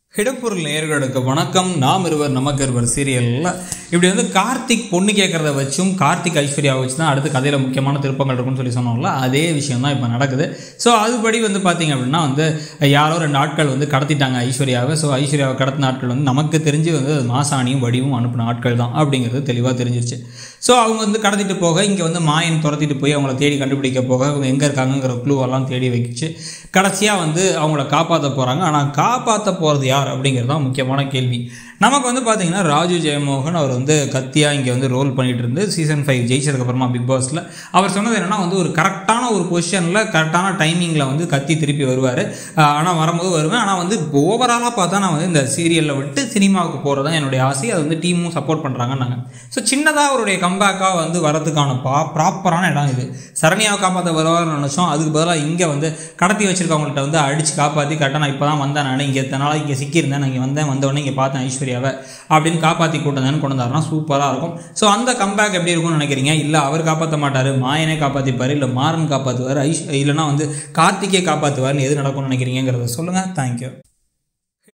இடப்பொருள் நேயர்களுக்கு வணக்கம் நாம் இருவர் நமக்கு இருவர் சீரியலில் இப்படி வந்து கார்த்திக் பொண்ணு கேட்குறத வச்சும் கார்த்திக் ஐஸ்வர்யாவை வச்சு தான் அடுத்து கதையில் முக்கியமான திருப்பங்கள் இருக்கும்னு சொல்லி சொன்னோம்ல அதே விஷயம் தான் இப்போ நடக்குது ஸோ அதுபடி வந்து பார்த்தீங்க அப்படின்னா வந்து யாரோ ரெண்டு ஆட்கள் வந்து கடத்திட்டாங்க ஐஸ்வர்யாவை ஸோ ஐஸ்வர்யாவை கடத்தின ஆட்கள் வந்து நமக்கு தெரிஞ்சு வந்து அது மாசாணியும் வடிவும் அனுப்பின ஆட்கள் தான் அப்படிங்கிறது தெளிவாக தெரிஞ்சிருச்சு ஸோ அவங்க வந்து கடத்திட்டு போக இங்கே வந்து மாயன் துரத்திட்டு போய் அவங்கள தேடி கண்டுபிடிக்க போக அவங்க எங்கே இருக்காங்கங்கிற க்ளூவெல்லாம் தேடி வச்சு கடைசியாக வந்து அவங்கள காப்பாற்ற போகிறாங்க ஆனால் காப்பாற்ற போகிறது யார் அப்படிங்கிறது தான் முக்கியமான கேள்வி நமக்கு வந்து பார்த்தீங்கன்னா ராஜு ஜெயமோகன் அவர் வந்து கத்தியாக இங்கே வந்து ரோல் பண்ணிட்டு இருந்து சீசன் ஃபைவ் ஜெயிச்சதுக்கப்புறமா பிக் பாஸில் அவர் சொன்னது என்னென்னா வந்து ஒரு கரெக்டான ஒரு பொசிஷனில் கரெக்டான டைமிங்கில் வந்து கத்தி திருப்பி வருவார் ஆனால் வரும்போது வருவேன் ஆனால் வந்து ஓவராலாக பார்த்தா நான் வந்து இந்த சீரியலில் விட்டு சினிமாவுக்கு போகிறது தான் என்னுடைய ஆசை அது வந்து டீமும் சப்போர்ட் பண்ணுறாங்கன்னாங்க ஸோ சின்னதாக அவருடைய கம்பேக்காக வந்து வரதுக்கான பா ப்ராப்பரான இடம் இது சரணியாவை காப்பாற்ற வருவார்னு நினச்சோம் அதுக்கு பதிலாக இங்கே வந்து கடத்தி வச்சிருக்கவங்கள்ட்ட வந்து அடித்து காப்பாற்றி கரெக்டாக நான் இப்போ தான் வந்தேன் நான் இங்கே இத்தனை நாள் இங்கே சிக்கியிருந்தேன் நான் இங்கே வந்தேன் வந்தவொடனே இங்கே பார்த்தேன் ஐஸ்வர்யாவை அப்படின்னு காப்பாற்றி கூட்டந்தேன்னு கொண்டு வந்தாருன்னா சூப்பராக இருக்கும் ஸோ அந்த கம்பேக் எப்படி இருக்கும்னு நினைக்கிறீங்க இல்லை அவர் காப்பாற்ற மாட்டார் மாயனே காப்பாற்றிப்பார் இல்லை மாறன் காப்பாற்றுவார் ஐஸ் இல்லைனா வந்து கார்த்திகே காப்பாற்றுவார்னு எது நடக்கும்னு நினைக்கிறீங்கிறத சொல்லுங்கள் தேங்க்யூ